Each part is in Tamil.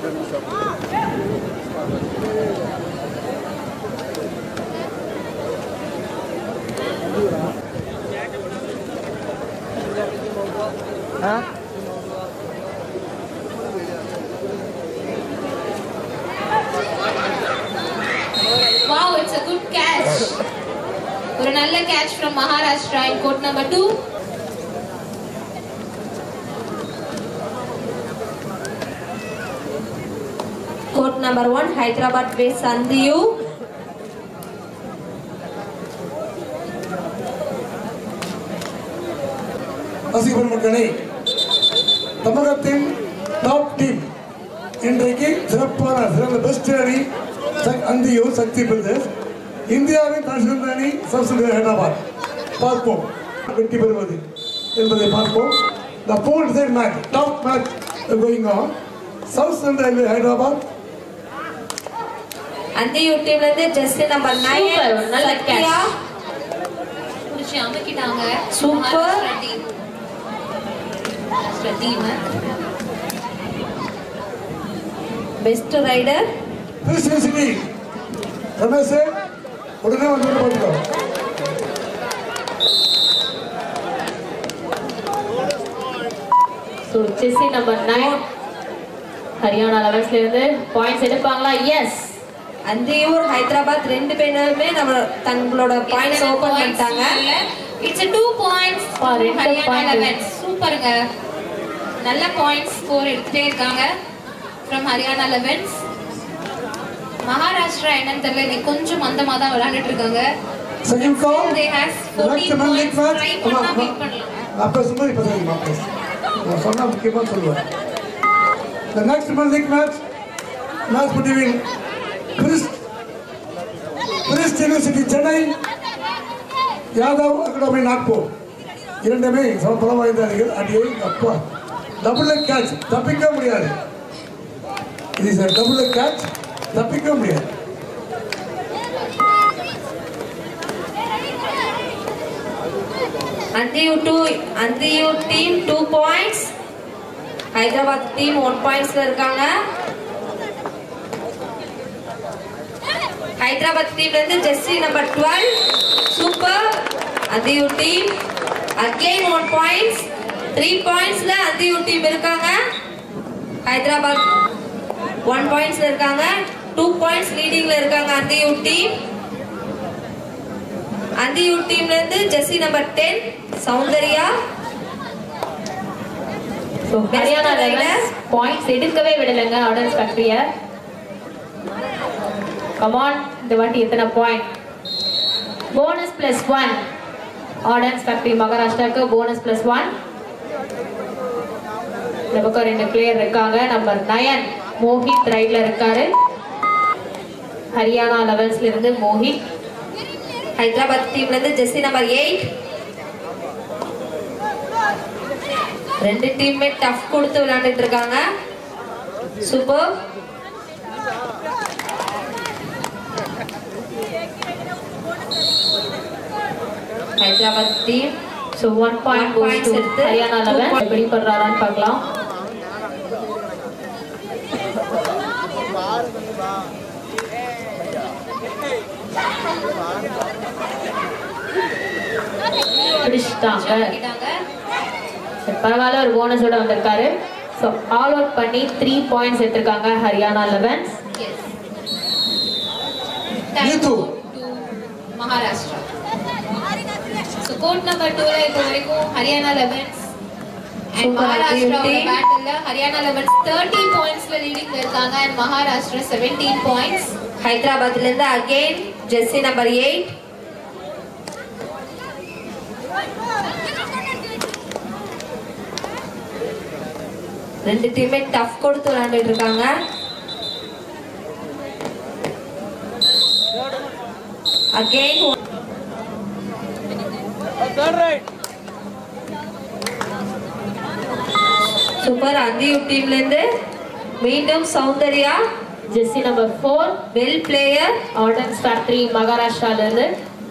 Wow, it's a good catch. ஒரு நல்ல catch from Maharashtra in court number two. Court number one, Hyderabad vs Sandiyu. ரசிகர் மக்களே தமிழகத்தின் டாப் டீம் இன்றைக்கு சிறப்பான சிறந்த பெஸ்ட் அணி சக்- அந்தியூர் சக்தி பிரதேஷ் இந்தியாவின் தலைசிறந்த அணி சப்சிடரி ஹைதராபாத் பார்ப்போம் வெற்றி பெறுவது என்பதை பார்ப்போம் the pool decide match top match going on South central Railway Hyderabad Andiyu team ல இருந்து ஜெர்சி நம்பர் நைன் Super, நல்ல சத்யா புடிச்சு அமுக்கிட்டாங்க Super. Maharashtra team. Maharashtra team. Best raider Christian city Ramesh உடனே வந்து பார்த்துக்கோ ஸோ செஸ்ஸி நம்பர் நைன் ஹரியானா லெவன்ஸ்ல இருந்து பாயிண்ட்ஸ் எடுப்பாங்களா எஸ் அந்தியூர் ஹைதராபாத் ரெண்டு பேருமே நம்ம தங்களோட பாயிண்ட்ஸ் எத்தனை ஓபன் points பண்ணிட்டாங்க இல்ல? It's a two points பா, for ரெண்டு Haryana point. Levens. சூப்பருங்க நல்ல பாயிண்ட்ஸ் ஸ்கோர் எடுத்துட்டே இருக்காங்க ஃப்ரம் ஹரியானா லெவன்ஸ் மகாராஷ்டிரா என்னன்னு தெரியல இன்னைக்கு கொஞ்சம் மந்தமா தான் விளையாண்டுட்டு இருக்காங்க second call They has 14 next men league points. Match Try பண்ணா beat பண்ணலாம். நான் பேசும்போது இப்போ தெரியுமா பேசு நான் சொன்னா முக்கியமாக சொல்லுவேன் the next men league match match between Christ Christ University Chennai Yadav Academy Nagpur இரண்டுமே சமபலம் வாய்ந்த அணிகள் அடியை அப்பா டபுள் கேட்ச் தப்பிக்க முடியாது இது இஸ் டபுள் கேட்ச் தப்பிக்க முடியாது Andiyu two Andiyu team two points Hyderabad team one பாயிண்ட்ஸ்ல இருக்காங்க ஹைதராபாத் டீம்ல இருந்து ஜெஸ்ஸி number twelve super Andiyu team again one points three பாயிண்ட்ஸ்ல அந்தியூ டீம் இருக்காங்க ஹைதராபாத் ஒன் பாயிண்ட்ஸ்ல இருக்காங்க டூ பாயிண்ட்ஸ் லீடிங்ல இருக்காங்க அந்தியூ டீம் அந்தியூ டீம்ல இருந்து ஜெஸ்ஸி number ten Soundarya so Haryana elevens points எடுக்கவே விடலைங்க ஆர்டர்ஸ் ஃபேக்டரிய கமான் இந்த வாட்டி எத்தனை point bonus plus one ordnance factory மகாராஷ்டிராவுக்கு போனஸ் பிளஸ் ஒன் இந்த பக்கம் ரெண்டு பிளேயர் இருக்காங்க நம்பர் நயன் மோஹித் ரைட்ல இருக்காரு ஹரியானா லெவல்ஸ்ல இருந்து மோஹித் ஹைதராபாத் டீம்ல இருந்து ஜெஸ்ஸி நம்பர் எயிட் ரெண்டு டீம்மே டஃப் கொடுத்து விளையாண்டுட்டு இருக்காங்க super Hyderabad team so one point One points எடுத்து ஹரியானா two லெவன் point- எப்படி பண்றாரான்னு பார்க்கலாம் பிடிச்சிட்டாங்க அமுக்கிட்டாங்க. சரி, பரவாயில்ல ஒரு போனஸோட வந்திருக்காரு ஸோ ஆல் அவுட் பண்ணி த்ரீ பாயிண்ட்ஸ் எடுத்திருக்காங்க Haryana elevens Yes. Time Neetu. to Maharashtra. So court number two ல இப்போ வரைக்கும் ஹரியானா லெவன்ஸ் அண்ட் Super, மகாராஷ்டிராவோட team. Battle Haryana elevens thirty பாயிண்ட்ஸ்ல லீடிங்ல இருக்காங்க அண்ட் மகாராஷ்டிரா செவன்டீன் பாயிண்ட்ஸ் ஹைதராபாத்ல இருந்து அகெயின் ஜெர்சி நம்பர் எயிட் ரெண்டு டீமே டஃப் கொடுத்து விளையாண்டுட்டு இருக்காங்க அகெயின் சூப்பர் அந்தியூ டீம்ல இருந்து மீண்டும் சௌந்தர்யா ஜெஸ்ஸி number four well player ordnance factory மகாராஷ்டிரால இருந்து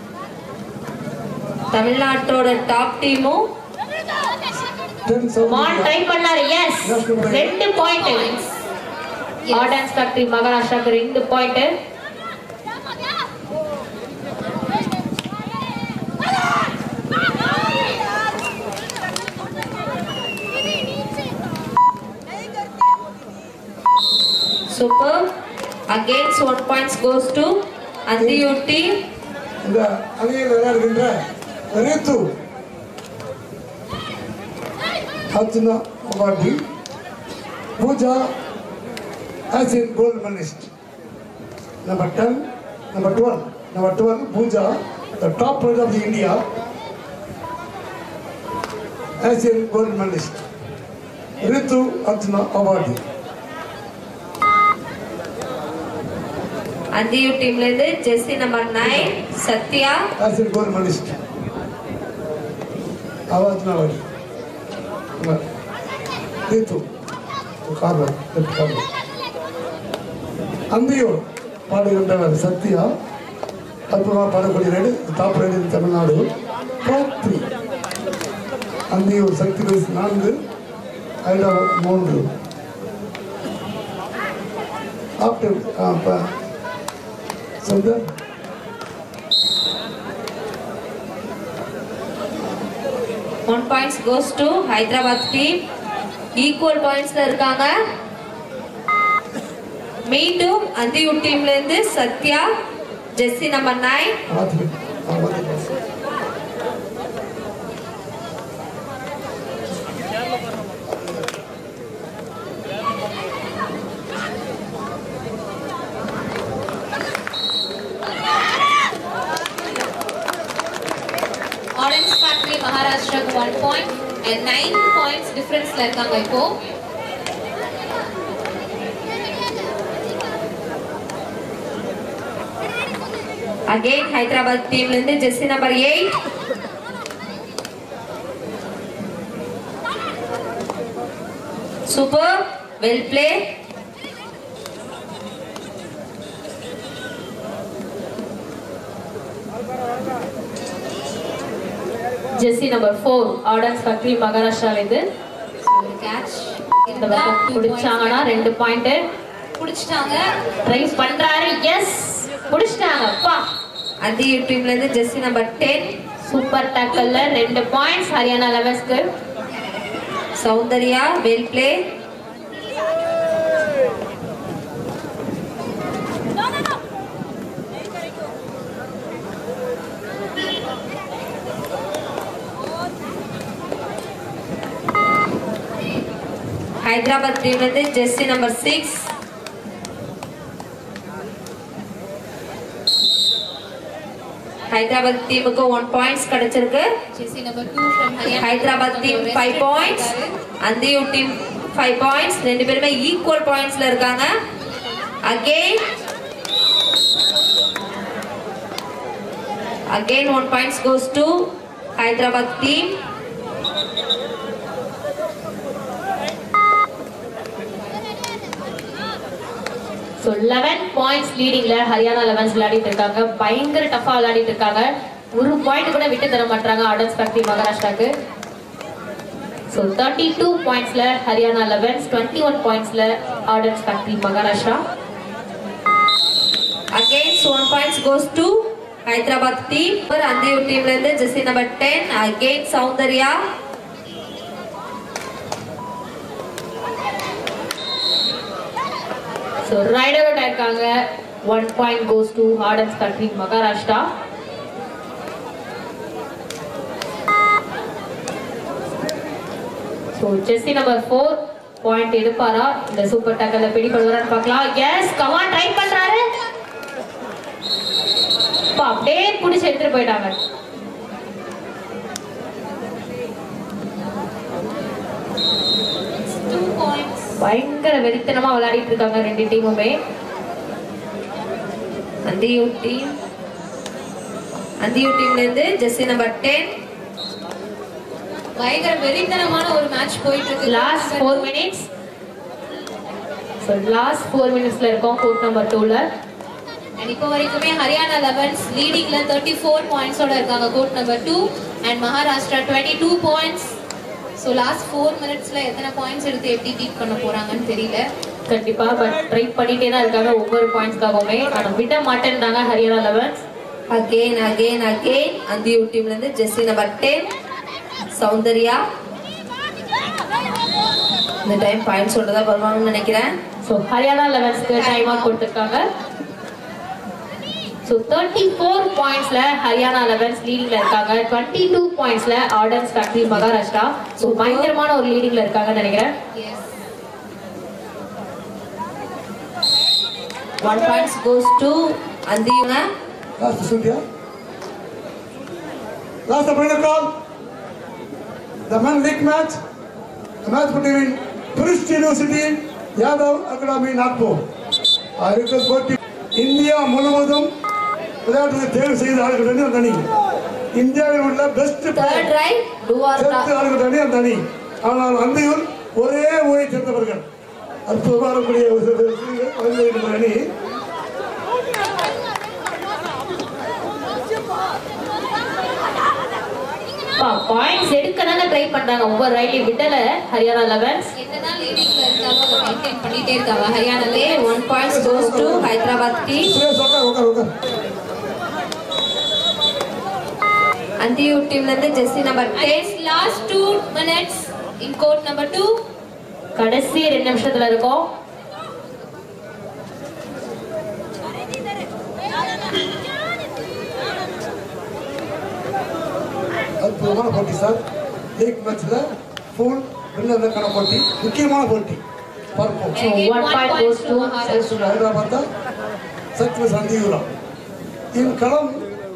தமிழ்நாட்டோட டாப் டீமும் டென் மான் ட்ரை பண்ணாரு எஸ் ரெண்டு பாயிண்ட் Yes. ஆர்டன்ஸ் ஃபேக்டரி மகாராஷ்டிராக்கு ரெண்டு point Superb. Against one points goes to Andiyu team. இந்த அணியில் விளையாடுகின்ற Rithu Arjuna awardee Pooja as in gold medalist number ten number twelve number twelve Pooja the top player of the India as in gold medalist Rithu Arjuna awardee Andiyu team ல இருந்து jersey number nine Sathya as in gold medalist. आवाज ना वाली दे तो कार्बन कार्बन அந்தியூர் பாடுகின்றவர் சத்யா அற்புதமாக பாடக்கூடிய raid top raid in Tamil Nadu top three Anthiyur Sakthi vice நான்கு ஐடாவ் மூன்று after Sundar one points goes to Hyderabad team equal பாயிண்ட்ஸ்ல இருக்காங்க மீண்டும் அந்தியூ டீம்ல இருந்து சத்யா ஜெர்சி நம்பர் நைன் ஆத்திரம் ஆவாதி ஆரஞ்ச் ஃபேக்டரி மகாராஷ்டிராக்கு one point and nine points டிஃபரன்ஸ்ல இருக்காங்க இப்போ அகைன் ஹைதராபாத் டீம்ல இருந்து jersey number eight super well play jersey number four ordnance factory மகாராஷ்டிராவிலிருந்து ஒரு கேட்ச் இந்த பக்கம் பிடிச்சாங்கன்னா ரெண்டு பாயிண்ட் பிடிச்சிட்டாங்க ட்ரை பண்றாரு எஸ் பிடிச்சிட்டாங்க அப்பா அந்தியூ டீம்ல இருந்து ஜெர்சி நம்பர் டென் சூப்பர் டேக்கல்ல ரெண்டு பாயிண்ட்ஸ் ஹரியானா லெவன்ஸ்க்கு சௌந்தர்யா வெல் பிளே ஹைதராபாத் டீம்ல இருந்து ஜெர்சி நம்பர் சிக்ஸ் ஹைதராபாத் டீமுக்கு ஒன் பாயிண்ட்ஸ் கிடைச்சிருக்கு jersey number two from Haryana Hyderabad team five points அந்தியூ team five points ரெண்டு பேருமே ஈக்குவல் பாயிண்ட்ஸ்ல இருக்காங்க again again one points goes to Hyderabad team so eleven points லீடிங்ல ஹரியானா லெவன்ஸ் விளையாடிட்டு இருக்காங்க பயங்கர டஃபா விளையாடிட்டு இருக்காங்க ஒரு பாயிண்ட் கூட விட்டு தர மாட்டாங்க ஆர்டன்ஸ் ஃபேக்டரி மகாராஷ்டிராக்கு ஸோ தேர்ட்டி டூ பாயிண்ட்ஸ்ல ஹரியானா லெவன்ஸ் டுவெண்ட்டி ஒன் பாயிண்ட்ஸ்ல ordnance factory Maharashtra against one points goes to Hyderabad team அந்தியூ டீம்ல இருந்து jersey number ten again Soundarya so raider out ஆயிருக்காங்க one point goes to ordnance factory Maharashtra so ஜெஸ்ஸி நம்பர் ஃபோர் பாயிண்ட் எடுப்பாரா இந்த சூப்பர் டக்கல்ல பிடிப்படுவாரான்னு பார்க்கலாம் எஸ் கமான் ட்ரை பண்றாரு அப்பா, அப்படியே பிடிச்சி எடுத்துட்டு போயிட்டாங்க டூ பாயிண்ட்ஸ் பயங்கர வெறித்தனமா விளையாடிட்டு இருக்காங்க ரெண்டு டீமுமே அந்தியூ டீம் அந்தியூ டீம்ல இருந்து ஜெர்சி நம்பர் டென் பயங்கர வெறித்தனமான ஒரு மேட்ச் போயிட்டு இருக்கு last four minutes so last four மினிட்ஸ்ல இருக்கோம் கோர்ட் நம்பர் டூல அண்ட் இப்போ வரைக்குமே ஹரியானா லெவன்ஸ் லீடிங்ல தேர்ட்டி ஃபோர் பாயிண்ட்ஸோட இருக்காங்க court number two and Maharashtra twenty two points so last four மினிட்ஸ்ல எத்தனை பாயிண்ட்ஸ் எடுத்து எப்படி பீட் பண்ண போறாங்கன்னு தெரியல கண்டிப்பா பட் ட்ரை பண்ணிட்டே தான் இருக்காங்க ஒவ்வொரு பாயிண்ட்ஸ்க்காகவுமே ஆனா விட மாட்டேன்றாங்க Haryana elevens again again again Andiyu டீம்ல இருந்து ஜெஸ்ஸி நம்பர் டென் சௌந்தர்யா இந்த டைம் பாயிண்ட் சொல்றதா வருவாங்கன்னு நினைக்கிறேன் ஸோ ஹரியானா லெவன்ஸ்க்கு டைம் அவுட் கொடுத்துருக்காங்க ஸோ தேர்ட்டி ஃபோர் பாயிண்ட்ஸ்ல ஹரியானா லெவன்ஸ் லீடிங்ல இருக்காங்க டுவெண்ட்டி டூ பாயிண்ட்ஸ்ல ஆர்டன்ஸ் ஃபேக்டரி மகாராஷ்டிரா ஸோ பயங்கரமான ஒரு லீடிங்ல இருக்காங்கன்னு நினைக்கிறேன் ஒன் பாயிண்ட்ஸ் கோஸ் டு அந்தியூங்க Last Cynthia. Last final call. The men league match. The match between Christ University, Yadav Academy, Nagpur. I request both team. India முழுவதும் விளையாட்டுக்கு தேர்வு செய்த ஆளுகள் அணி அந்த அணி இந்தியாவில் உள்ள best third right two are சேர்த்து ஆளுகள் அணி அந்த அணி ஆனால் அந்தியூர் ஒரே ஊரை சேர்ந்தவர்கள் அற்புதமாக இருக்கக்கூடிய ஒரு சில விஷயங்கள் வழங்குகின்ற அணி பாயிண்ட்ஸ் எடுக்க தாங்க ட்ரை பண்றாங்க ஒவ்வொரு ரைட்லையும் விடல ஹரியானா லெவன்ஸ் என்னதான் லீடிங்ல இருந்தாலும் அதை மெயின்டைன் பண்ணிட்டே இருக்காங்க ஹரியானாலே one points goes to Hyderabad team Suresh உட்கார் உட்கார் உட்கார் அந்தியூ டீம்ல இருந்து ஜெஸ்ஸி number ten last two minutes in court number two கடைசி ரெண்டு நிமிஷத்துல இருக்கோம் அற்புதமான போட்டி சார் லீக் மேட்ச்ல ஃபுல் வின்னருக்கான போட்டி முக்கியமான போட்டி பார்ப்போம் So, one point goes to சௌஸ்ரீ Hyderabad Satya சந்தியூரா இன் களம்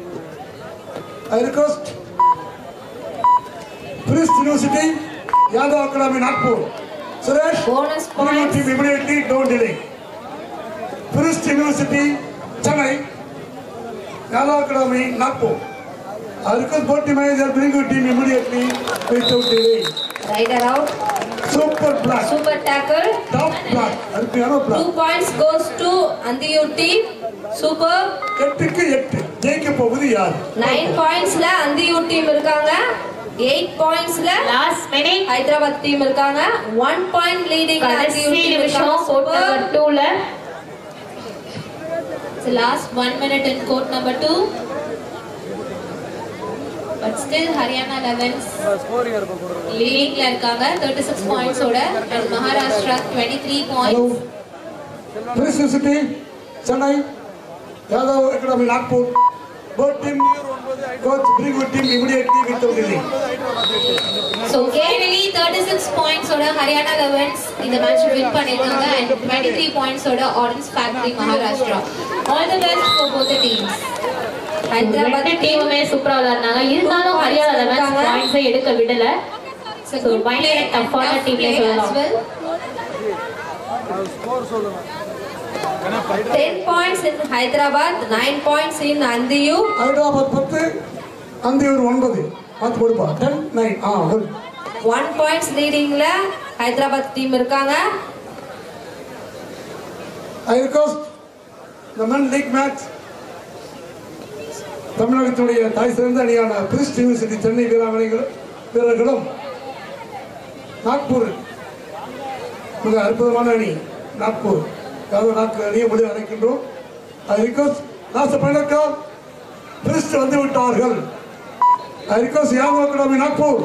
I request Prist University Yadav Academy Nagpur Suresh Bonus points. team immediately don't delay Prist university Chennai Yadav Academy Nagpur I request both team manager bring your team immediately without delay. Raider out Super black, super tackle top black, அருமையான two black. Points goes to அந்தியூ team super எட்டுக்கு எட்டு ஜெயிக்க போவது யார் நைன் பாயிண்ட்ஸ்ல அந்தியூ டீம் இருக்காங்க எயிட் பாயிண்ட்ஸ்ல லாஸ்ட் மினிட் ஹைதராபாத் டீம் இருக்காங்க ஒன் பாயிண்ட் லீடிங் கடைசி நிமிஷம் கோட் நம்பர் டூல So last one minute in court number two. But still Haryana 11s leadingல இருக்காங்க 36 points ஓட and Maharashtra 23 hello points. Prist University Chennai Yadav Academy Nagpur both team coach bring your team immediately without delay. So finally 36 points ஓட Haryana 11s இந்த match win பண்ணிருக்காங்க and 23 points ஓட Orange Factory Maharashtra. All the best for both the teams. Hyderabad ரெண்டு டீமுமே சூப்பரா விளையாடுனாங்க இருந்தாலும் ஹரியானா லெவன்ஸ் பாயிண்ட்ஸை எடுக்க விடல It's a So, good பயங்கர play and tough-ஆன tough team னே play as சொல்லலாம். well. Ten points in Hyderabad nine points in Andiyu Hyderabad பத்து அந்தியூர் ஒன்பது பார்த்து கொடுப்பா டென் நைன் ஆ குட் ஒன் பாயிண்ட்ஸ் லீடிங்ல ஹைதராபாத் டீம் இருக்காங்க I request the men league match தமிழகத்தினுடைய தாய் சிறந்த அணியான கிறிஸ்ட் யூனிவர்சிட்டி சென்னை வீராங்கனைகள் வீரர்களும் நாக்பூர் மிக அற்புதமான அணி நாக்பூர் யாதவ நாக்கு அணியை முடிவு அழைக்கின்றோம் ஐ ரிக்வஸ்ட் லாஸ்ட் பயணக்கால் கிறிஸ்ட் வந்து விட்டார்கள் I request Yadav Academy Nagpur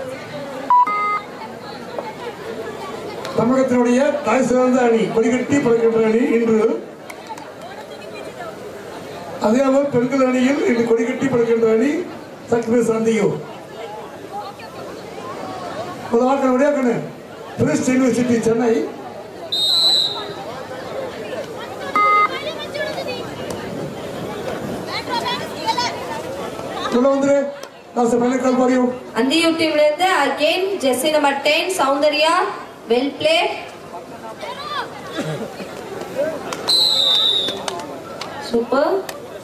தமிழகத்தினுடைய தாய் சிறந்த அணி கொடிகட்டி பறக்கின்ற அணி இன்று அதேபோல் பெண்கள் அணியில் இன்று கொடிகட்டி பறக்கின்ற அணி சக்தி சந்தியோ ஒரு ஆட்கள் விடையாக்கணு பிரிஸ்ட் யூனிவர்சிட்டி சென்னை உள்ள வந்துரு லாஸ்ட் பயணக்கால் பாரியும் அந்தியூ டீம்ல இருந்து அகைன் ஜெஸ்ஸி number ten Soundarya well play super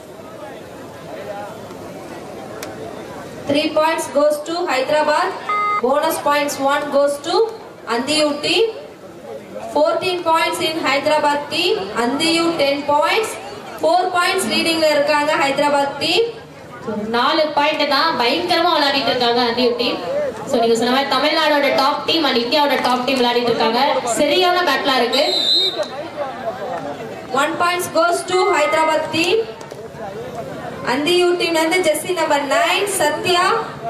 three points goes to Hyderabad bonus points one goes to அந்தியூ team fourteen points in Hyderabad team Andiyur ten points four points லீடிங்ல இருக்காங்க ஹைதராபாத் டீம் நாலு பாயிண்ட் தான் பயங்கரமா விளையாடிட்டு இருக்காங்க அந்த டீம் சோ நீங்க சொன்ன மாதிரி தமிழ்நாடோட டாப் டீம் அண்ட் இந்தியாவோட டாப் டீம் விளையாடிட்டு இருக்காங்க சரியான பேட்டிலா இருக்கு one points goes to Hyderabad team அந்தியூ டீம்ல இருந்து jersey number nine Sathya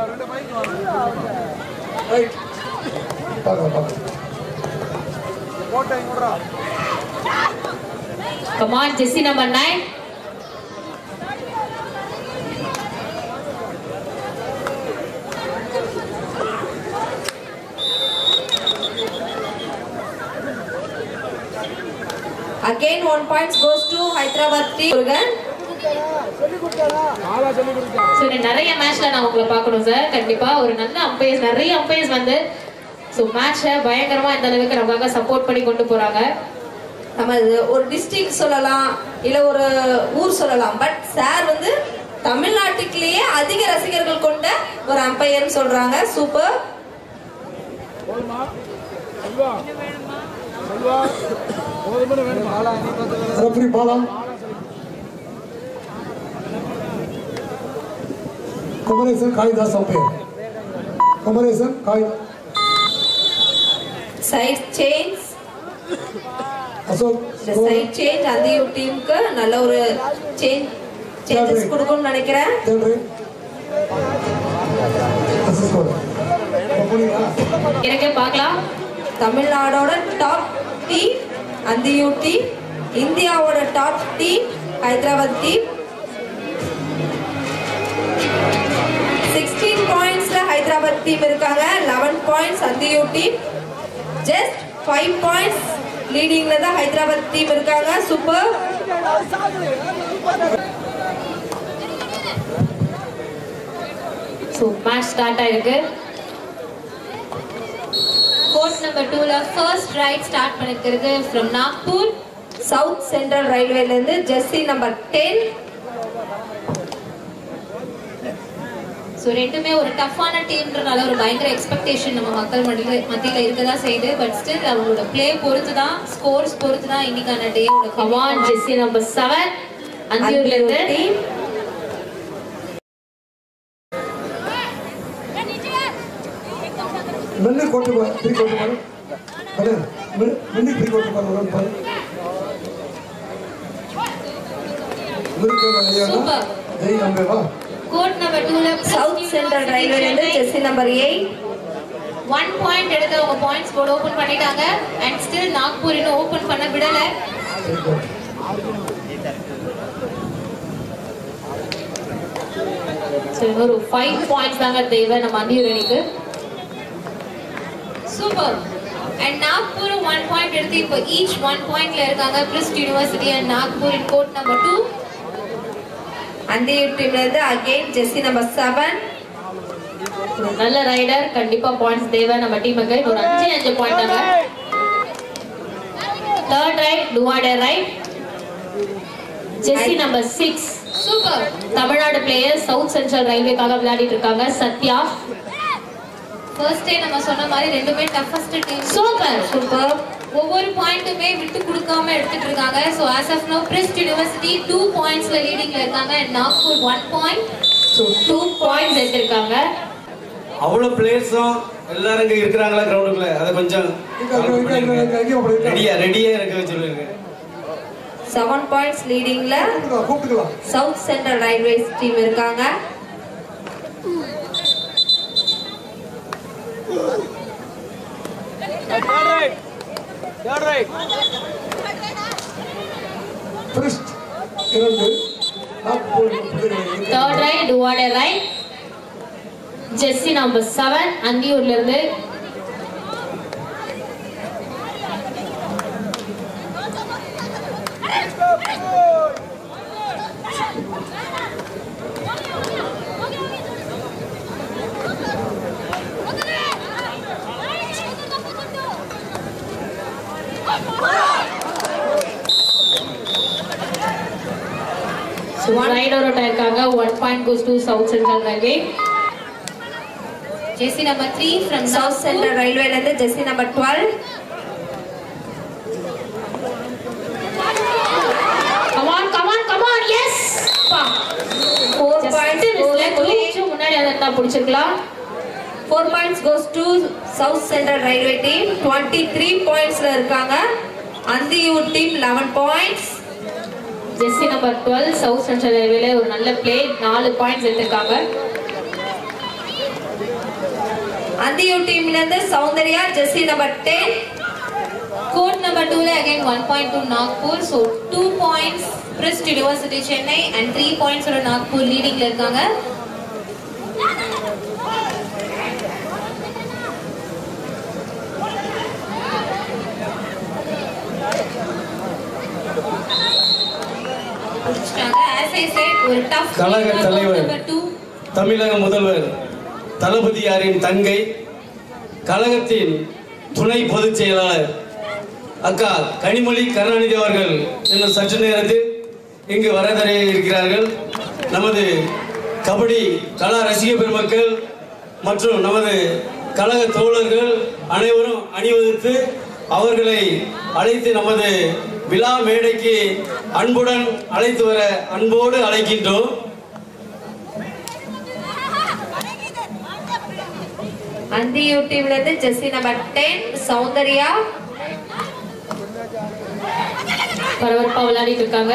right பார்க்கலாம் பார்க்கலாம் கமான் ஜெஸ்ஸி number nine again one points goes to Hyderabad team Murugan so நிறைய மேட்ச்ல நான் உங்களை பார்க்கணும் சார் கண்டிப்பா ஒரு நல்ல அம்பையர்ஸ் நிறைய அம்பையர்ஸ் வந்து ஸோ மேட்சை பயங்கரமா இந்த அளவுக்கு நமக்காக சப்போர்ட் பண்ணி கொண்டு போறாங்க நம்ம இது ஒரு டிஸ்ட்ரிக்ட் சொல்லலாம் இல்ல ஒரு ஊர் சொல்லலாம் பட் சார் வந்து தமிழ்நாட்டுக்குள்ளேயே அதிக ரசிகர்கள் கொண்ட ஒரு அம்பையர்னு சொல்றாங்க super referee Bala Kumaresan Kalidas umpire Kumaresan Kali side change Ashok இந்த சைட் சேஞ்ச் அந்தியூ டீமுக்கு நல்ல ஒரு சேஞ்ச் சேஞ்சஸ் கொடுக்கணும்னு நினைக்கிறேன் தேர்ட் அசிஸ்ட் போடு புரியுதா எனக்கு பார்க்கலாம் தமிழ்நாடோட டாப் டீம் அந்தியூ டீம் இந்தியாவோட top team Hyderabad team sixteen பாயிண்ட்ஸ்ல ஹைதராபாத் டீம் இருக்காங்க eleven points அந்தியூ team just five points லீடிங்ல தான் ஹைதராபாத் டீம் இருக்காங்க சூப்பர் ஸோ மேட்ச் ஸ்டார்ட் ஆயிருக்கு கோர்ட் நம்பர் டூல ஃபர்ஸ்ட் ரைட் ஸ்டார்ட் பண்ணிருக்கிறது ஃப்ரம் நாக்பூர் சவுத் சென்ட்ரல் ரயில்வேல இருந்து ஜெர்சி நம்பர் டென் ஸோ ரெண்டுமே ஒரு டஃப்பான டீம்ன்றனால ஒரு பயங்கர எக்ஸ்பெக்டேஷன் நம்ம மக்கள் மத்தியில் மத்தியில் இருக்க தான் செய்யுது பட் ஸ்டில் அவங்களோட ப்ளே பொறுத்து தான் ஸ்கோர்ஸ் பொறுத்து தான் இன்னைக்கான டேயோட கமான் ஜெஸ்ஸி நம்பர் செவன் அந்தியூர்ல இருந்து டீம் மென்னு கொண்டு போ த்ரீ கொண்டு பாரு அண்ணே மென்னு த்ரீ கொண்டு பாரு ஒரு பாரு மில்க் ஐயா Super. ஜெய் அம்பே வா கோர்ட் நம்பர் டூல சவுத் சென்ட்ரல் ரயில்வேல இருந்து jersey number eight one point எடுத்து அவங்க பாயிண்ட்ஸ் போர்டு ஓபன் பண்ணிட்டாங்க அண்ட் ஸ்டில் நாக்பூர் இன்னும் ஓபன் பண்ண விடல சரி போ ஸோ ஒரு ஃபைவ் பாயிண்ட்ஸ் தாங்க தேவை நம்ம அந்தியூர் அணிக்கு super and Nagpur one point எடுத்து இப்போ ஈச் ஒன் பாயிண்ட்ல இருக்காங்க PRIST university and Nagpur in court number two Andiyur டீம்ல இருந்து அகைன் ஜெர்சி நம்பர் செவன் ஒரு நல்ல ரைடர் கண்டிப்பா பாயிண்ட்ஸ் தேவை நம்ம டீமுக்கு ஒரு அஞ்சு அஞ்சு பாயிண்ட் தாங்க தேர்ட் ரைட் டுவாடர் ரைட் ஜெஸ்ஸி number six super Tamil Nadu player south central ரயில்வேக்காக விளையாடிட்டு இருக்காங்க சத்யா ஃபர்ஸ்ட் டே நம்ம சொன்ன மாதிரி ரெண்டுமே டஃபஸ்ட் டீம் சூப்பர் சூப்பர் ஒவ்வொரு பாயிண்ட்டுமே விட்டு கொடுக்காம எடுத்துட்டு இருக்காங்க so as of now PRIST university two பாயிண்ட்ஸ்ல லீடிங்ல இருக்காங்க and Nagpur one point so two points எடுத்திருக்காங்க அவ்வளோ பிளேயர்ஸும் எல்லாரும் இங்கே இருக்கிறாங்களா கிரவுண்டுக்குள்ள அதை கொஞ்சம் இங்க இங்க இங்க இங்க இங்க இங்க அப்படி இருக்கா ரெடியா ரெடியா இருக்க சொல்லுங்க செவன் பாயிண்ட்ஸ் லீடிங்ல கூப்பிட்டுக்கலாம் கூப்பிட்டுக்கலாம் சவுத் சென்ட்ரல் ரயில்வேஸ் டீம் இருக்காங்க பிரிஸ்ட் இரண்டு Nagpur third right do or die right ஜெஸ்ஸி நம்பர் செவன் அந்தியூர்ல இருந்து ஸோ ரைடர் அவுட் ஆயிருக்காங்க one point goes to south central railway jersey number three from south central ரயில்வேல இருந்து jersey number twelve come on come on come on yes பா ஃபோர் Just பாயிண்ட்ஸ் missல, கொஞ்சம் முன்னாடி அதை பிடிச்சிருக்கலாம் four points goes to south central railway team twenty three பாயிண்ட்ஸ்ல இருக்காங்க அந்தியூர் டீம் லெவன் பாயிண்ட்ஸ் ஜெஸ்ஸி நம்பர் டுவெல் சவுத் சென்ட்ரல் ரயில்வேல ஒரு நல்ல பிளே நாலு பாயிண்ட்ஸ் எடுத்திருக்காங்க அந்தியூர் டீம்ல இருந்து சௌந்தர்யா ஜெஸ்ஸி number ten Court number 2 la again 1 point to Nagpur. So 2 points Prist University Chennai and 3 points for Nagpur leading ல இருக்காங்க. முடிச்சிட்டாங்க. As I said, ஒரு tough கழக game. Court தலைவர். number 2 தமிழக முதல்வர் தளபதியாரின் தங்கை கழகத்தின் துணை பொதுச் செயலாளர் அக்கா கனிமொழி கருணாநிதி அவர்கள் இன்னும் சற்று நேரத்தில் இங்கு வரதர இருக்கிறார்கள் நமது கபடி கலா ரசிக பெருமக்கள் மற்றும் நமது கழக தோழர்கள் அனைவரும் அணிவகுத்து அவர்களை அழைத்து நமது விழா மேடைக்கு அன்புடன் அழைத்து வர அன்போடு அழைக்கின்றோம் அந்தியூர் டீம்ல இருந்து ஜெஸ்ஸி நம்பர் டென் சௌந்தர்யா பரபரப்பா விளையாடிட்டு இருக்காங்க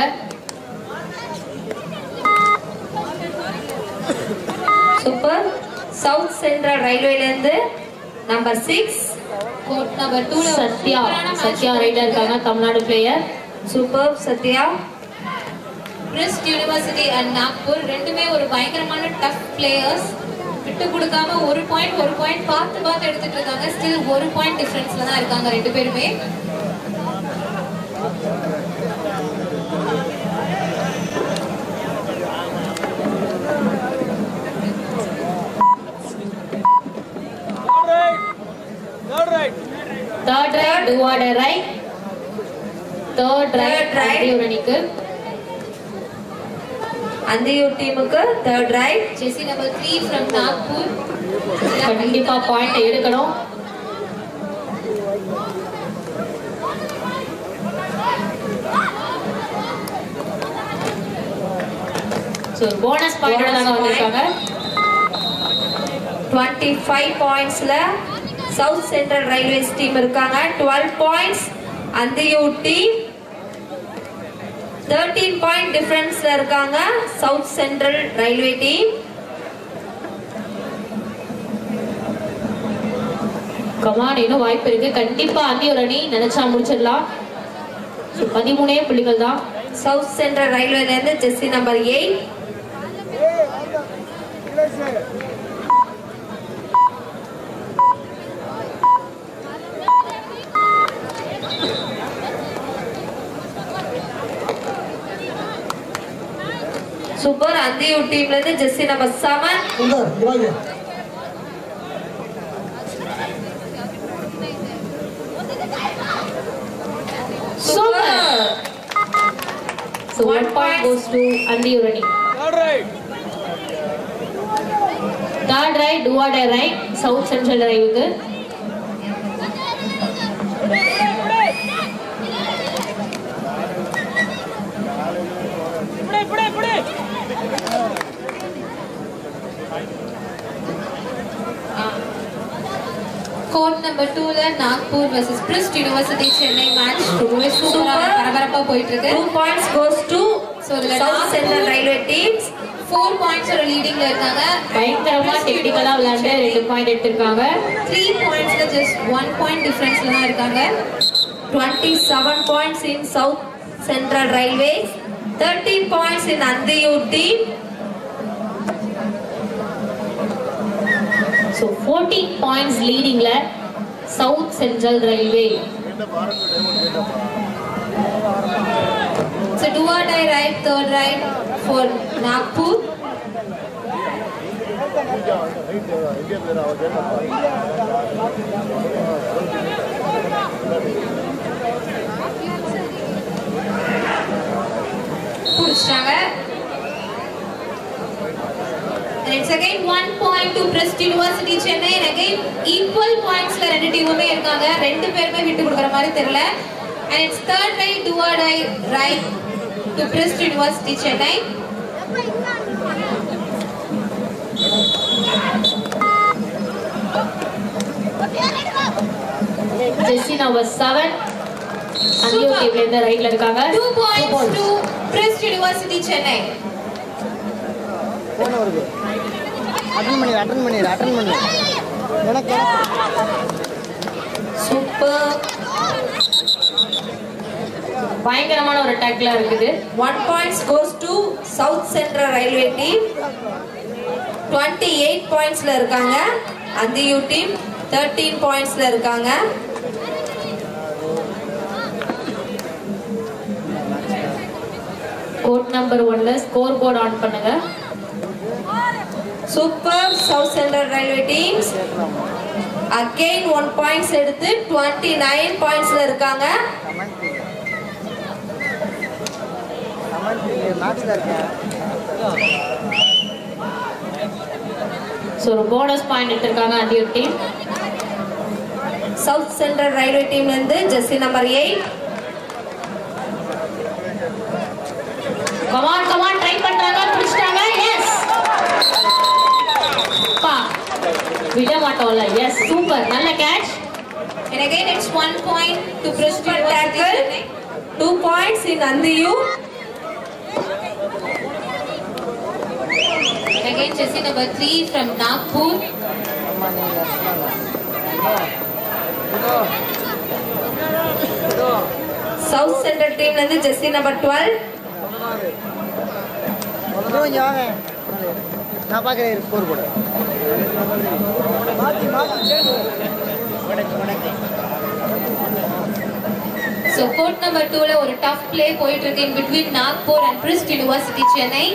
சூப்பர் சவுத் சென்ட்ரல் ரயில்வேல இருந்து நம்பர் சிக்ஸ் Court number 2 ல ஒரு சத்யா சூப்பரான match சத்யா ரைடா இருக்காங்க Tamil Nadu player super Sathya PRIST university and Nagpur ரெண்டுமே ஒரு பயங்கரமான டஃப் பிளேயர்ஸ் விட்டு கொடுக்காம ஒரு பாயிண்ட் ஒரு பாயிண்ட் பார்த்து பார்த்து எடுத்துட்டு இருக்காங்க ஸ்டில் ஒரு பாயிண்ட் டிஃபரன்ஸ்ல தான் இருக்காங்க ரெண்டு பேருமே third right do or die right third Third right right. Andiyur அணிக்கு அந்தியூர் டீமுக்கு தேர்ட் ரைட் ஜெசி நம்பர் த்ரீ ஃப்ரம் நாக்பூர் கண்டிப்பா பாயிண்ட் எடுக்கணும் ஸோ போனஸ் பாயிண்டோட தாங்க வந்திருக்காங்க டுவெண்ட்டி ஃபைவ் பாயிண்ட்ஸ்ல சவுத் சென்ட்ரல் ரயில்வேஸ் டீம் இருக்காங்க twelve points Andiyur team thirteen point டிஃபரன்ஸ்ல இருக்காங்க south central railway team come on இன்னும் வாய்ப்பு இருக்கு கண்டிப்பா அந்தியூர் அணி நினைச்சா முடிச்சிடலாம் So, பதிமூணே புள்ளிகள் தான் சவுத் சென்ட்ரல் ரயில்வேல இருந்து ஜெஸ்ஸி நம்பர் எயிட் சூப்பர் அந்தியூர் டீம்ல இருந்து ஜெஸ்ஸி நம்பர் செவன் இந்த இவாங்க super so one point goes to Andiyur அணி third right do or die right south central ரயிலுக்கு கோர்ட் நம்பர் டூல Nagpur versus PRIST university Chennai match ரொம்பவே சூப்பரா Super. பரபரப்பா போயிட்டு இருக்கு two points goes to So, இதுல south Nagore central railway teams four points ஒரு லீடிங்ல இருக்காங்க பயங்கரமா டெக்னிக்கலா விளையாண்டு ரெண்டு பாயிண்ட் எடுத்திருக்காங்க த்ரீ பாயிண்ட்ஸ்ல ஜஸ்ட் ஒன் பாயிண்ட் டிஃபரன்ஸ்ல தான் இருக்காங்க 27 points in South Central Railways, 13 points in Andiyur team, so fourteen points லீடிங்ல south central railway So do or die right, third right for Nagpur. புடிச்சிட்டாங்க And it's again one point to Prest University Chennai and again equal pointsல ரெண்டு டீமுமே இருக்காங்க ரெண்டு பேருமே விட்டு கொடுக்குற மாதிரி தெரியல and it's third right do or die right to Prest University Chennai ஜெஸ்ஸி நம்பர் செவன் அந்தியூர் டீம்ல இருந்து ரைட்ல இருக்காங்க Two points to Prest University Chennai. Phone வருது அட்டன் பண்ணி அட்டன் பண்ணி அட்டன் பண்ணி எனக்கு சூப்பர் பயங்கரமான ஒரு டேக்ல இருக்குது one points goes to south central railway team twenty eight பாயிண்ட்ஸ்ல இருக்காங்க அந்தியூ டீம் தேர்ட்டீன் பாயிண்ட்ஸ்ல இருக்காங்க கோட் நம்பர் ஒன்ல ஸ்கோர் போர்டு ஆன் பண்ணுங்க super south central railway teams again one points எடுத்து டுவெண்ட்டி நைன் பாயிண்ட்ஸ்ல இருக்காங்க கமெண்ட் மேட்ச்ல இருக்கேன் ஸோ ஒரு போனஸ் பாயிண்ட் எடுத்திருக்காங்க Andiyur team south central railway டீம்ல இருந்து jersey number eight come on come on try பண்றாங்க பிடிச்சிட்டாங்க எஸ் பா விட மாட்டோம்ல எஸ் சூப்பர் நல்ல catch And again, it's one point to Prest Super University tackle. Chennai. Two points in Andiyur And again, jersey number three from Nagpur. அம்மா நீங்க இதோ இதோ சவுத் சென்ட்ரல் டீம்ல இருந்து ஜெர்சி நம்பர் டுவெல் இதோ இங்க வாங்க நான் பார்க்குறேன் ஸ்கோர் போடு மாற்றி மாற்றி So court number two ல ஒரு tough play போயிட்டு இருக்கு in between Nagpur and Prest University Chennai.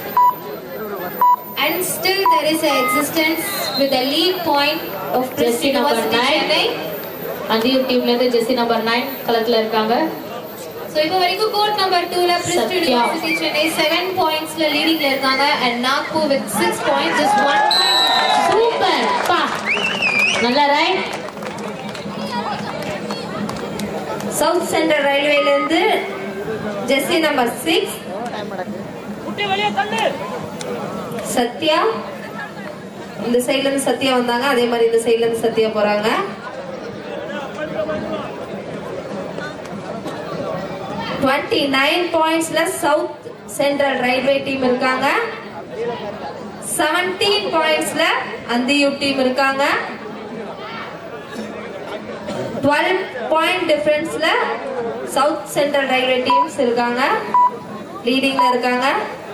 And still there is a existence with the lead point of Prest Jersey number University nine. Chennai. Anthiyur டீம்ல இருந்து ஜெர்சி நம்பர் நைன் களத்துல இருக்காங்க So இப்போ வரைக்கும் கோர்ட் நம்பர் டூல Prest Sathya. University Chennai seven பாயிண்ட்ஸ்ல லீடிங்ல இருக்காங்க and Nagpur with six points just one point. Super பா நல்ல ரைட் சவுத் சென்ட்ரல் ரயில்வேல இருந்து ஜெர்சி நம்பர் சிக்ஸ் டைம் நடக்கு சத்யா இந்த சைடுல இருந்து சத்யா வந்தாங்க அதே மாதிரி இந்த சைடுல இருந்து சத்யா போறாங்க டுவெண்ட்டி நைன் பாயிண்ட்ஸ்ல சவுத் சென்ட்ரல் ரயில்வே டீம் இருக்காங்க செவன்டீன் பாயிண்ட்ஸ்ல அந்தியூ டீம் இருக்காங்க டுவெல் பாயிண்ட் டிஃபரன்ஸ்ல சவுத் சென்ட்ரல் ரயில்வே டீம்ஸ் இருக்காங்க லீடிங்ல இருக்காங்க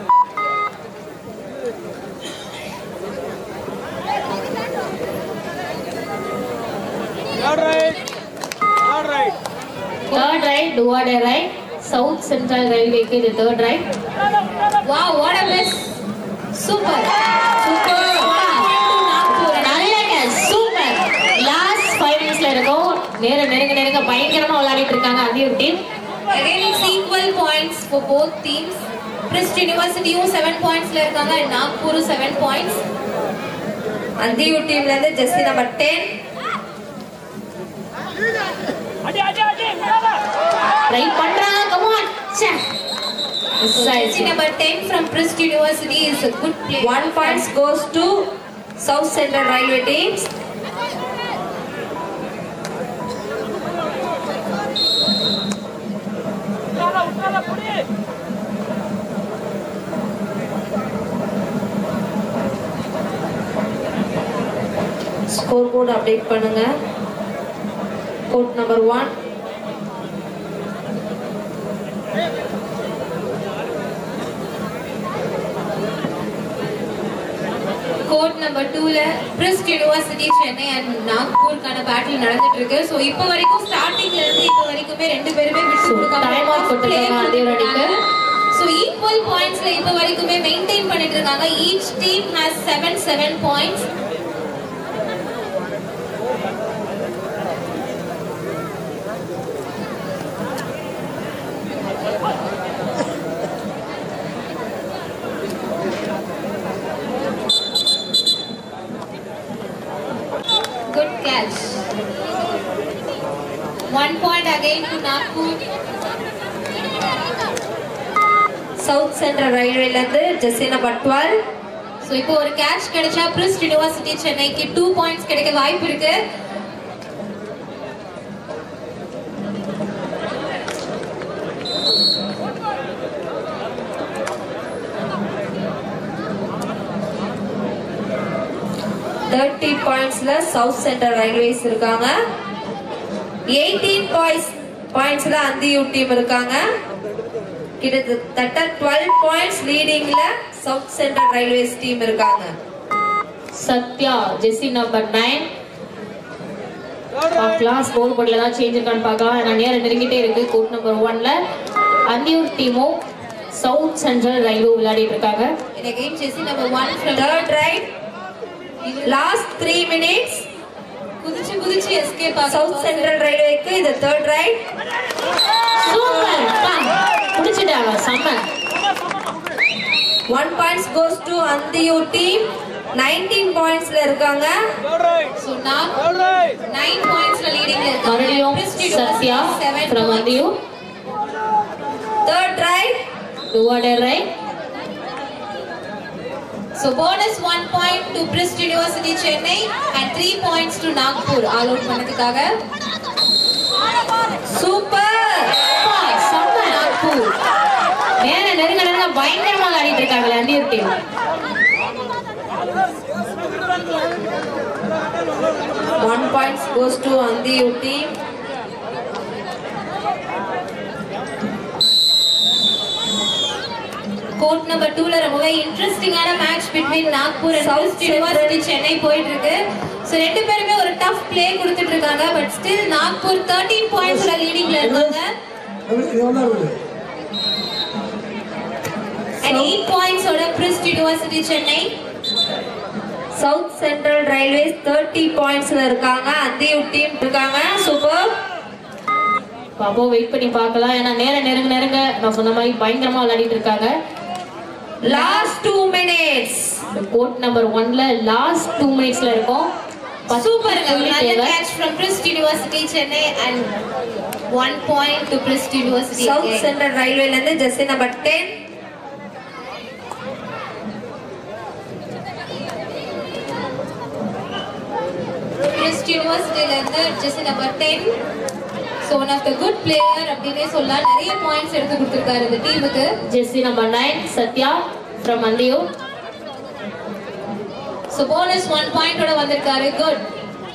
தேர்ட் ரைட் டுவாடே ரைட் சவுத் சென்ட்ரல் ரயில்வேக்கு இது third right Wow, what a miss. Super. Super. Nagpur. நல்ல கேட்ச் சூப்பர் லாஸ்ட் ஃபைவ் மினிட்ஸ்ல இருக்கும் நேர நெருங்க நெருங்க பயங்கரமா விளையாடிட்டு இருக்காங்க Andiyur team Again, it's equal points for both teams. Prest University seven பாயிண்ட்ஸ்ல இருக்காங்க and Nagpur seven points Andiyur டீம்ல இருந்து ஜெர்சி நம்பர் டென் ட்ரை பண்றாங்க கமான் ச்சே மிஸ் Jersey ஆயிடுச்சு number 10 from Prest University is a good play. One points goes to south central railway teams score board update பண்ணுங்க court number one court number டூல பிரிஸ்ட் யூனிவர்சிட்டி சென்னை அண்ட் நாக்பூருக்கான பேட்டில் நடந்துட்டு இருக்கு ஸோ இப்போ வரைக்கும் ஸ்டார்டிங்ல இருந்து இப்போ வரைக்குமே ரெண்டு பேருமே விட்டு So, கொடுக்காம time out கொடுத்திருக்காங்க அந்தியூர் அணிக்கு. ஸோ ஈக்குவல் பாயிண்ட்ஸ்ல இப்போ வரைக்குமே மெயின்டைன் பண்ணிட்டு இருக்காங்க each team has seven seven points Good catch. One point again to Nagpur. South central ரயில்வேல இருந்து ஜெர்சி நம்பர் டுவெல் ஸோ இப்போ ஒரு கேட்ச் கிடைச்சா பிரிஸ்ட் யூனிவர்சிட்டி சென்னைக்கு டூ பாயிண்ட்ஸ் கிடைக்க வாய்ப்பு இருக்கு தேர்ட்டி பாயிண்ட்ஸ்ல சவுத் சென்ட்ரல் ரயில்வேஸ் இருக்காங்க எயிட்டீன் பாயிண்ட்ஸ் பாயிண்ட்ஸ்ல அந்தியூ டீம் இருக்காங்க கிட்டத்தட்ட டுவெல் பாயிண்ட்ஸ் லீடிங்ல சவுத் சென்ட்ரல் ரயில்வேஸ் டீம் இருக்காங்க சத்யா ஜெஸ்ஸி நம்பர் நைன் பார்க்கலாம் ஸ்கோர் போர்டில் தான் சேஞ்ச் இருக்கான்னு பார்க்கலாம் நான் நேரம் நெருங்கிட்டே இருக்கு கோட் நம்பர் ஒன்ல அந்தியூர் டீமும் சவுத் சென்ட்ரல் ரயில்வே விளையாடிட்டு இருக்காங்க In again, Jesse number one from third right last three minutes குதிச்சு குதிச்சு எஸ்கேப் சவுத் சென்ட்ரல் ரயில்வேக்கு இது தேர்ட் ரைட் சூப்பர் பிடிச்சிட்டாங்க செம்ம one points goes to அந்தியூ team nineteen பாயிண்ட்ஸ்ல இருக்காங்க So now nine points ல leading ல இருக்காங்க. மறுபடியும் Prestige Sathya seven from points. Andiyur third right do or die right So bonus one point to Brist University Chennai and three points to Nagpur all out பண்ணதுக்காக சூப்பர் செம்ம நாக்பூர் நேரம் நெருங்க நெருங்க பயங்கரமா விளையாடிட்டு இருக்காங்களே Andiyur team one points goes to அந்தியூ team court number டூல ரொம்பவே இன்ட்ரெஸ்டிங்கான match between Nagpur and South south university Chennai போயிட்டு இருக்கு ஸோ ரெண்டு பேருமே ஒரு டஃப் ப்ளே கொடுத்துட்டு இருக்காங்க பட் ஸ்டில் நாக்பூர் தேர்ட்டீன் பாயிண்ட்ஸ்ல லீடிங்ல இருக்காங்க இது ஒன்றா இருக்குது அண்ட் எயிட் பாயிண்ட்ஸோட PRIST university Chennai south central railways thirty பாயிண்ட்ஸ்ல இருக்காங்க அந்தியூ டீம் இருக்காங்க சூப்பர் பாப்போம் வெயிட் பண்ணி பார்க்கலாம் ஏன்னா நேரம் நெருங்க நெருங்க நான் சொன்ன மாதிரி பயங்கரமா விளையாடிட்டு இருக்காங்க last two minutes court number ஒன்ல லாஸ்ட் டூ மினிட்ஸ்ல இருக்கும் சூப்பருங்க ஒரு நல்ல தேவை. Catch from PRIST university Chennai and one point to PRIST university south central ரயில்வேல இருந்து ஜெர்சி நம்பர் டென் பிரிஸ்ட் யூனிவர்சிட்டில இருந்து ஜெஸ்ட் number ten so one of the good player அப்படின்னே சொல்லலாம் நிறைய பாயிண்ட்ஸ் எடுத்து கொடுத்துருக்காரு இந்த டீமுக்கு ஜெஸ்ஸி number nine Sathya from Andiyur so bonus one பாயிண்டோட வந்திருக்காரு குட்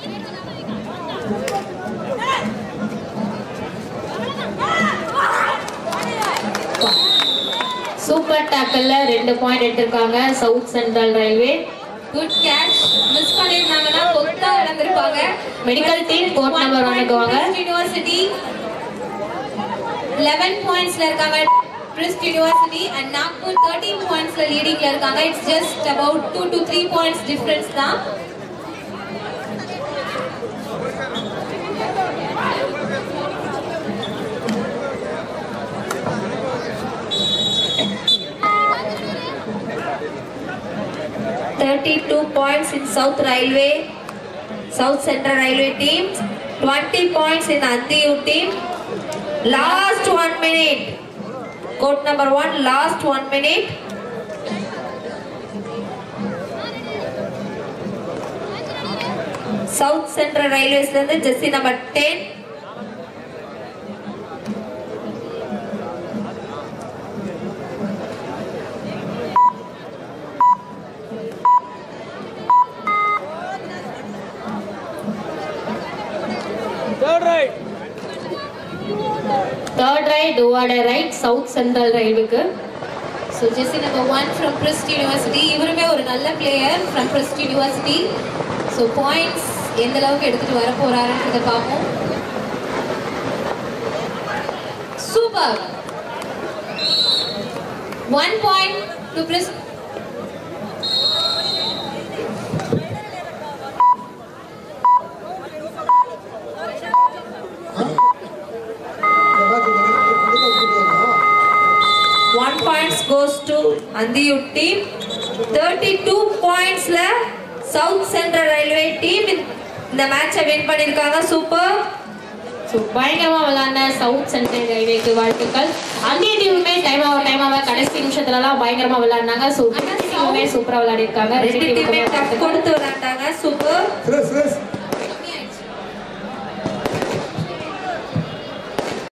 சூப்பர் டேக்கல்ல ரெண்டு பாயிண்ட் எடுத்திருக்காங்க south central railway good catch miss பண்ணிருந்தாங்கன்னா கொத்தா இழந்திருப்பாங்க மெடிக்கல் டீம் கோட் நம்பர் ஒன்னுக்கு வாங்க யூனிவர்சிட்டி லெவன் பாயிண்ட்ஸ்ல இருக்காங்க PRIST university and Nagpur thirteen பாயிண்ட்ஸ்ல லீடிங்ல இருக்காங்க it's just about two to three points difference தான் thirty two points in south railway south central railway team twenty points in Andiyur team last one minute court number one last one minute south central ரயில்வேஸ்ல இருந்து jersey number ten third right do or die right south central ரயில்வேக்கு ஸோ ஜெஸ்ஸி number one from PRIST university இவருமே ஒரு நல்ல player from PRIST university so points எந்த அளவுக்கு எடுத்துட்டு வர போறாருன்றத பார்ப்போம் super one point to PRIST one points goes to அந்தியூ team thirty two பாயிண்ட்ஸ்ல சவுத் சென்ட்ரல் ரயில்வே டீம் இந்த மேட்சை வின் பண்ணிருக்காங்க சூப்பர் ஸோ பயங்கரமா விளையாடின சவுத் சென்ட்ரல் ரயில்வேக்கு வாழ்த்துக்கள் அந்திய டீமுமே டைம் ஆக டைம் ஆக கடைசி நிமிஷத்துலலாம் பயங்கரமா விளையாடினாங்க ஸோ டீமுமே சூப்பரா விளையாடி இருக்காங்க ரெண்டு டீமே டஃப் கொடுத்து விளையாண்டாங்க சூப்பர் சுரேஷ் சுரேஷ்